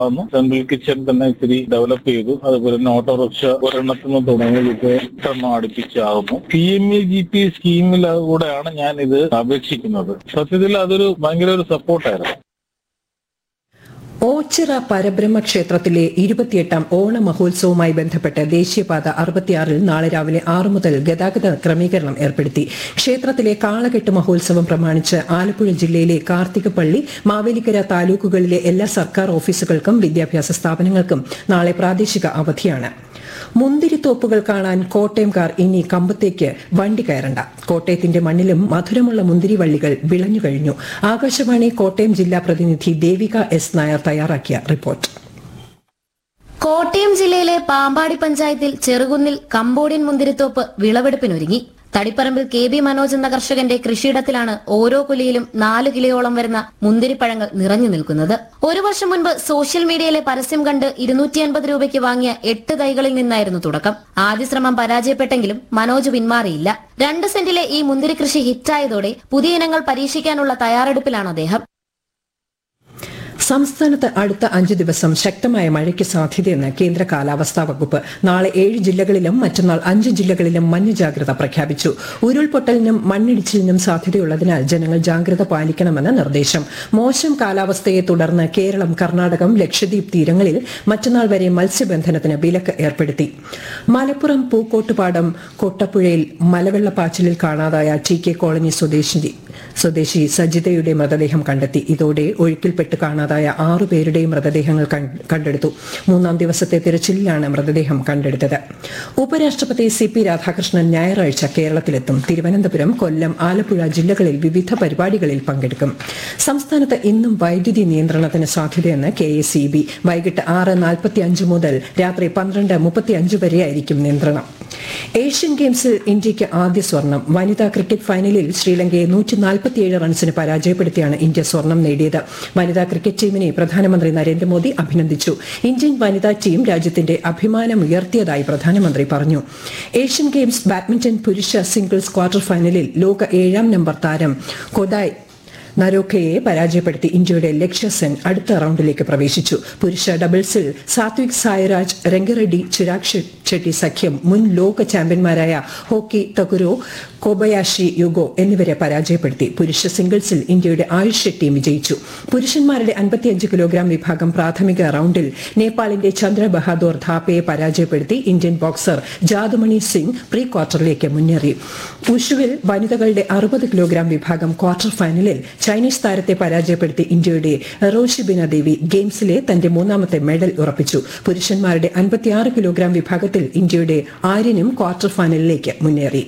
വന്നു central kitchen തന്നെ ഇത്തിരി ഡെവലപ്പ് ചെയ്തു അതുപോലെ തന്നെ ഓട്ടോറിക്ഷ ഒരെണ്ണത്തിൽ നിന്ന് തുടങ്ങി ഇപ്പോൾ എട്ടെണ്ണം അടുപ്പിച്ചാകുന്നു P M E G P സ്കീമിലൂടെയാണ് ഞാൻ ഇത് അപേക്ഷിക്കുന്നത് സത്യത്തിൽ അതൊരു ഭയങ്കര ഒരു സപ്പോർട്ടായിരുന്നു ഓച്ചിറ പരബ്രഹ്മ ക്ഷേത്രത്തിലെ ഇരുപത്തിയെട്ടാം ഓണ മഹോത്സവവുമായി ബന്ധപ്പെട്ട് ദേശീയപാത അറുപത്തിയാറിൽ നാളെ രാവിലെ ആറു മുതൽ ഗതാഗത ക്രമീകരണം ഏർപ്പെടുത്തി ക്ഷേത്രത്തിലെ കാളകെട്ട് മഹോത്സവം പ്രമാണിച്ച് ആലപ്പുഴ ജില്ലയിലെ കാർത്തികപ്പള്ളി മാവേലിക്കര താലൂക്കുകളിലെ എല്ലാ സർക്കാർ ഓഫീസുകൾക്കും വിദ്യാഭ്യാസ സ്ഥാപനങ്ങൾക്കും നാളെ പ്രാദേശിക അവധിയാണ് മുന്തിരിത്തോപ്പുകൾ കാണാൻ കോട്ടയംകാർ ഇനി കമ്പത്തേക്ക് വണ്ടി കയറണ്ട കോട്ടയത്തിന്റെ മണ്ണിലും മധുരമുള്ള മുന്തിരിവള്ളികൾ വിളഞ്ഞു കഴിഞ്ഞു ആകാശവാണി കോട്ടയം ജില്ലാ പ്രതിനിധി ദേവിക എസ് നായർ തയ്യാറാക്കിയ റിപ്പോർട്ട് കോട്ടയം ജില്ലയിലെ പാമ്പാടി പഞ്ചായത്തിൽ ചെറുകുന്നിൽ കമ്പോഡിയൻ മുന്തിരിത്തോപ്പ് വിളവെടുപ്പിനൊരുങ്ങി തടിപ്പറമ്പിൽ കെ ബി മനോജ് എന്ന കർഷകന്റെ കൃഷിയിടത്തിലാണ് ഓരോ കുലിയിലും നാല് കിലോയോളം വരുന്ന മുന്തിരിപ്പഴങ്ങൾ നിറഞ്ഞു നിൽക്കുന്നത് ഒരു വർഷം മുൻപ് സോഷ്യൽ മീഡിയയിലെ പരസ്യം കണ്ട് ഇരുന്നൂറ്റി അൻപത് രൂപയ്ക്ക് വാങ്ങിയ എട്ട് തൈകളിൽ നിന്നായിരുന്നു തുടക്കം ആദ്യ ശ്രമം പരാജയപ്പെട്ടെങ്കിലും മനോജ് പിന്മാറിയില്ല രണ്ട് സെന്റിലെ ഈ മുന്തിരി കൃഷി ഹിറ്റായതോടെ പുതിയ ഇനങ്ങൾ പരീക്ഷിക്കാനുള്ള തയ്യാറെടുപ്പിലാണ് അദ്ദേഹം സംസ്ഥാനത്ത് അടുത്ത അഞ്ച് ദിവസം ശക്തമായ മഴയ്ക്ക് സാധ്യതയെന്ന് കേന്ദ്ര കാലാവസ്ഥാ വകുപ്പ് നാളെ ഏഴ് ജില്ലകളിലും മറ്റന്നാൾ അഞ്ച് ജില്ലകളിലും മഞ്ഞ ജാഗ്രത പ്രഖ്യാപിച്ചു ഉരുൾപൊട്ടലിനും മണ്ണിടിച്ചിലിനും സാധ്യതയുള്ളതിനാൽ ജനങ്ങൾ ജാഗ്രത പാലിക്കണമെന്ന് നിർദ്ദേശം മോശം കാലാവസ്ഥയെ തുടർന്ന് കേരളം കർണാടകം ലക്ഷദ്വീപ് തീരങ്ങളിൽ മറ്റന്നാൾ വരെ മത്സ്യബന്ധനത്തിന് വിലക്ക് ഏർപ്പെടുത്തി മലപ്പുറം പൂക്കോട്ടുപാടം കൊട്ടപ്പുഴയിൽ മലവെള്ളപ്പാച്ചിലിൽ കാണാതായ ടി കെ കോളനി സ്വദേശി സ്വദേശി സജിതയുടെ മൃതദേഹം കണ്ടെത്തി ഇതോടെ ഒഴുക്കിൽപ്പെട്ട് കാണാതായ ആറു പേരുടെയും മൃതദേഹങ്ങൾ കൺ- കണ്ടെടുത്തു മൂന്നാം ദിവസത്തെ തിരച്ചിലിലാണ് മൃതദേഹം കണ്ടെടുത്തത് ഉപരാഷ്ട്രപതി സി പി രാധാകൃഷ്ണൻ ഞായറാഴ്ച കേരളത്തിലെത്തും തിരുവനന്തപുരം കൊല്ലം ആലപ്പുഴ ജില്ലകളിൽ വിവിധ പരിപാടികളിൽ പങ്കെടുക്കും സംസ്ഥാനത്ത് ഇന്നും വൈദ്യുതി നിയന്ത്രണത്തിന് സാധ്യതയെന്ന് കെ എസ് ഇ ബി വൈകിട്ട് ആറ് നാൽപ്പത്തി അഞ്ച് മുതൽ രാത്രി പന്ത്രണ്ട് മുപ്പത്തി അഞ്ച് വരെയായിരിക്കും നിയന്ത്രണം ഏഷ്യൻ ഗെയിംസിൽ ഇന്ത്യയ്ക്ക് ആദ്യ സ്വർണം വനിതാ ക്രിക്കറ്റ് ഫൈനലിൽ ശ്രീലങ്കയെ നൂറ്റി നാൽപ്പത്തിയേഴ് റൺസിന് പരാജയപ്പെടുത്തിയാണ് ഇന്ത്യ സ്വർണം നേടിയത് വനിതാ ക്രിക്കറ്റ് ടീമിനെ പ്രധാനമന്ത്രി നരേന്ദ്രമോദി അഭിനന്ദിച്ചു ഇന്ത്യൻ വനിതാ ടീം രാജ്യത്തിന്റെ അഭിമാനമുയർത്തിയതായി പ്രധാനമന്ത്രി പറഞ്ഞു ഏഷ്യൻ ഗെയിംസ് ബാഡ്മിന്റൺ പുരുഷ സിംഗിൾസ് ക്വാർട്ടർ ഫൈനലിൽ ലോക ഏഴാം നമ്പർ താരം കൊദായ് നരോക്കയെ പരാജയപ്പെടുത്തി ഇന്ത്യയുടെ ലക്ഷ്യ സെൻ അടുത്ത റൌണ്ടിലേക്ക് പ്രവേശിച്ചു പുരുഷ ഡബിൾസിൽ സാത്വിക് സായിരാജ് രംഗറെഡ്ഡി ചിരാഗ് ഷെ- ഷെട്ടി സഖ്യം മുൻ ലോക ചാമ്പ്യന്മാരായ ഹോക്കി തകുരോ കോബയാഷി യുഗോ എന്നിവരെ പരാജയപ്പെടുത്തി പുരുഷ സിംഗിൾസിൽ ഇന്ത്യയുടെ ആയുഷ് ഷെട്ടിയും വിജയിച്ചു പുരുഷന്മാരുടെ അൻപത്തിയഞ്ച് കിലോഗ്രാം വിഭാഗം പ്രാഥമിക റൌണ്ടിൽ നേപ്പാളിന്റെ ചന്ദ്ര ബഹാദൂർ ധാപ്പയെ പരാജയപ്പെടുത്തി Indian boxer Jadumani Singh pre ക്വാർട്ടറിലേക്ക് മുന്നേറി ഉഷുവിൽ വനിതകളുടെ അറുപത് കിലോഗ്രാം വിഭാഗം ക്വാർട്ടർ ഫൈനലിൽ ചൈനീസ് താരത്തെ പരാജയപ്പെടുത്തി ഇന്ത്യയുടെ റോഷിബിന ദേവി ഗെയിംസിലെ തന്റെ മൂന്നാമത്തെ മെഡൽ ഉറപ്പിച്ചു പുരുഷന്മാരുടെ അൻപത്തിയാറ് കിലോഗ്രാം വിഭാഗത്തിൽ ഇന്ത്യയുടെ ആര്യനും ക്വാർട്ടർ ഫൈനലിലേക്ക് മുന്നേറി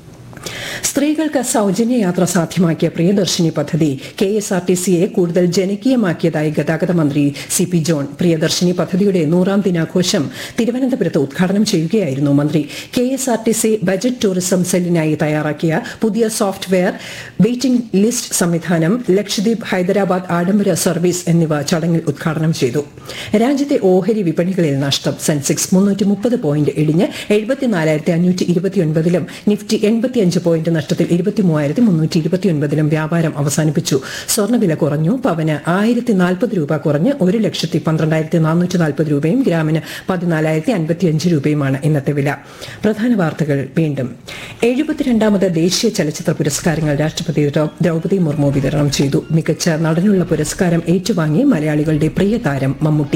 സ്ത്രീകൾക്ക് സൗജന്യ യാത്ര സാധ്യമാക്കിയ പ്രിയദർശിനി പദ്ധതി കെ എസ് ആർ ടി സിയെ കൂടുതൽ ജനകീയമാക്കിയതായി ഗതാഗത മന്ത്രി സി പി ജോൺ പ്രിയദർശിനി പദ്ധതിയുടെ നൂറാം ദിനാഘോഷം തിരുവനന്തപുരത്ത് ഉദ്ഘാടനം ചെയ്യുകയായിരുന്നു മന്ത്രി K S R T C budget tourism സെല്ലിനായി തയ്യാറാക്കിയ പുതിയ സോഫ്റ്റ്വെയർ വെയിറ്റിംഗ് ലിസ്റ്റ് സംവിധാനം ലക്ഷദ്വീപ് ഹൈദരാബാദ് ആഡംബര സർവീസ് എന്നിവ ചടങ്ങിൽ ഉദ്ഘാടനം ചെയ്തു രാജ്യത്തെ ഓഹരി വിപണികളിൽ നഷ്ടം സെൻസെക്സ് മുന്നൂറ്റി മുപ്പത് പോയിന്റ് ഇടിഞ്ഞ് എഴുപത്തിനാലായിരത്തി അഞ്ഞൂറ്റി ഇരുപത്തിയൊൻപതിലും നിഫ്റ്റി എൺപത്തിയഞ്ച് പോയിന്റ് നഷ്ടത്തിൽ ഇരുപത്തിമൂവായിരത്തി മുന്നൂറ്റി ഇരുപത്തിയൊൻപതിലും വ്യാപാരം അവസാനിപ്പിച്ചു സ്വർണ്ണവില കുറഞ്ഞു പവന് ആയിരത്തി നാൽപ്പത് രൂപ കുറഞ്ഞ് ഒരു ലക്ഷത്തി പന്ത്രണ്ടായിരത്തി നാനൂറ്റി നാൽപ്പത് രൂപയും ഗ്രാമിന് പതിനാലായിരത്തി അൻപത്തിയഞ്ച് രൂപയുമാണ് ഇന്നത്തെ വില പ്രധാന വാർത്തകൾ വീണ്ടും എഴുപത്തിരണ്ടാമത് ദേശീയ ചലച്ചിത്ര പുരസ്കാരങ്ങൾ രാഷ്ട്രപതി ദ്രൗ- ദ്രൗപദി മുർമു വിതരണം ചെയ്തു മികച്ച നടനുള്ള പുരസ്കാരം ഏറ്റുവാങ്ങി മലയാളികളുടെ പ്രിയ താരം മമ്മൂട്ടി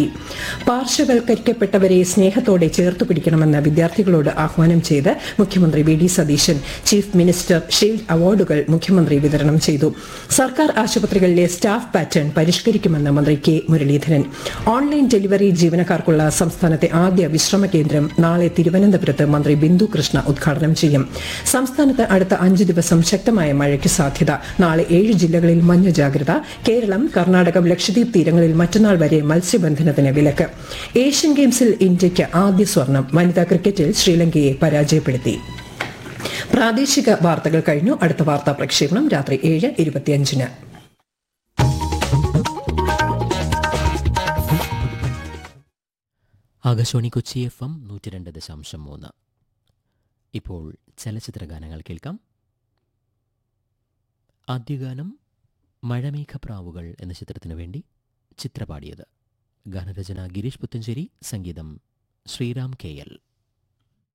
പാർശ്വവൽക്കരിക്കപ്പെട്ടവരെ സ്നേഹത്തോടെ ചേർത്തു പിടിക്കണമെന്ന് വിദ്യാർത്ഥികളോട് ആഹ്വാനം ചെയ്ത് മുഖ്യമന്ത്രി V D Satheesan chief minister shield അവാർഡുകൾ മുഖ്യമന്ത്രി വിതരണം ചെയ്തു സർക്കാർ ആശുപത്രികളിലെ സ്റ്റാഫ് പാറ്റേൺ പരിഷ്കരിക്കുമെന്ന് മന്ത്രി കെ മുരളീധരൻ ഓൺലൈൻ ഡെലിവറി ജീവനക്കാർക്കുള്ള സംസ്ഥാനത്തെ ആദ്യ വിശ്രമ കേന്ദ്രം നാളെ തിരുവനന്തപുരത്ത് മന്ത്രി ബിന്ദു കൃഷ്ണ ഉദ്ഘാടനം ചെയ്യും സംസ്ഥാനത്ത് അടുത്ത അഞ്ച് ദിവസം ശക്തമായ മഴയ്ക്ക് സാധ്യത നാളെ ഏഴ് ജില്ലകളിൽ മഞ്ഞ ജാഗ്രത കേരളം കർണാടകം ലക്ഷദ്വീപ് തീരങ്ങളിൽ മറ്റന്നാൾ വരെ മത്സ്യബന്ധനത്തിന് വിലക്ക് ഏഷ്യൻ ഗെയിംസിൽ ഇന്ത്യയ്ക്ക് ആദ്യ സ്വർണം വനിതാ ക്രിക്കറ്റിൽ ശ്രീലങ്കയെ പരാജയപ്പെടുത്തി പ്രാദേശിക വാർത്തകൾ കഴിഞ്ഞു അടുത്ത വാർത്താ പ്രക്ഷേപണം രാത്രി ഏഴ് ഇരുപത്തിയഞ്ചിന് ആകാശവാണി കൊച്ചി എഫ് എം നൂറ്റി രണ്ട് ദശാംശം മൂന്ന് ഇപ്പോൾ ചലച്ചിത്ര ഗാനങ്ങൾ കേൾക്കാം ആദ്യഗാനം മഴമേഘപ്രാവുകൾ എന്ന ചിത്രത്തിനു വേണ്ടി ചിത്രപാടിയത് ഗാനരചന ഗിരീഷ് പുത്തഞ്ചേരി സംഗീതം ശ്രീറാം കെ എൽ